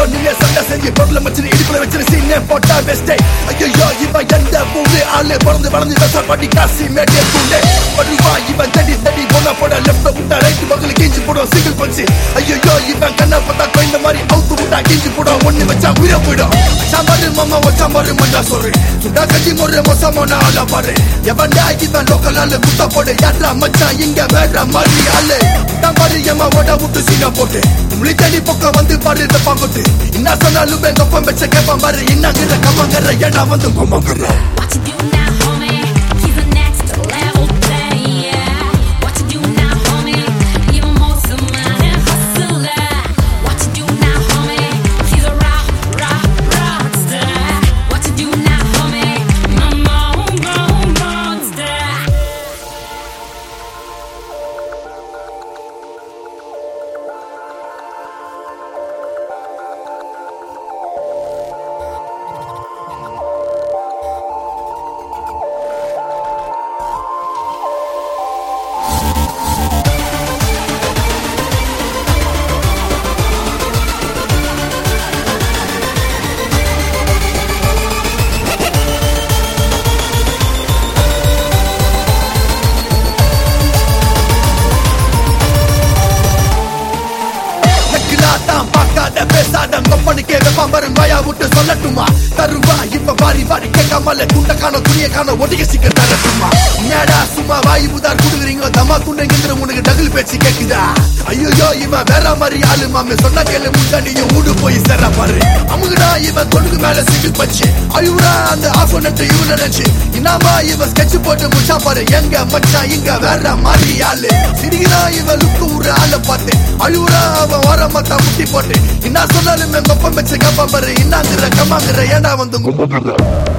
நீங்க சண்டை செஞ்சு பொருளை மச்சு இடுப்புல வச்சு சீனே போட்டா பெஸ்டே ஐயோ இவன் எந்த ஊரு ஆளு பிறந்து வளர்ந்து வெசால் பாட்டி காசி மேட்டே தூண்டே வருவா இவன் தடி தடி போனா போட லெஃப்ட் விட்டா ரைட் பக்கத்துல கிஞ்சி போடும் சிங்கிள் பஞ்சு ஐயோ இவன் கண்ணை பார்த்தா கோயந்த மாதிரி அவுத்து விட்டா கிஞ்சி போடும் ஒண்ணு வச்சா உயிரை போயிடும் சாம்பாரு மாமா வச்சாம்பாரு மண்டா சொல்று சுண்டா கஞ்சி முறை மோசமான ஆளா பாரு எவன்டா இவன் லோக்கல் ஆளு குத்த போடு யாரா மச்சான் இங்க வேற மாதிரி ஆளு தான் பாரு எம்மா ஓட விட்டு சீனா போட்டு முழி தண்ணி பக்கம் வந்து பாரு இந்த பாம்புட்டு என்ன சொன்னாலும் கப்பம் வச்ச கேப்பான் பாரு என்னங்கிற கம்மங்கிற ஏடா வந்து பொம்மங்கிற What you do now, homie? He's the next level player. What you do now, homie? Even more somebody hustler. What you do now, homie? He's a rock, rock, rockstar. What you do now, homie? My mo, mo, monster. நக்கிலாதான் பார்க்காத பேசாத கொப்பனுக்கே வெப்பான் பாரு வாயா விட்டு சொல்லட்டுமா தருவா இப்ப வாரி வாரி கேட்காமல துண்ட காண துணிய காண ஒட்டிக்க சீக்கிரம் தரட்டுமா என்னடா சும்மா வாயு புதார் குடுக்குறீங்க தம்மா துண்டைங்கிற உனக்கு டகுல் பேச்சு கேக்குதா ஐயோ இவன் வேற மாதிரி ஆளு மாமே சொன்னா கேளு முன்னாடியும் ஊடு போய் சேர பாரு அமுகுடா இவன் தொடுக்கு மேல சிங்கிள் பச்சு அழுவுடா அந்த ஆஃப் நட்டு இவன் நினைச்சு இனாமா இவன் ஸ்கெட்ச் போட்டு முச்சா பாரு எங்க மச்சான் இங்க வேற மாதிரி ஆளு சிரிக்கிறா இவன் லுக்கு ஒரு ஆளை பார்த்து அழுவுறா அவன் ஓர மத்தா முட்டி போட்டு என்ன சொன்னாலும் கொப்பம் வச்சு கப்பா பாரு இன்னாங்கிற கம்மாங்கிற ஏண்டா வந்து Come on,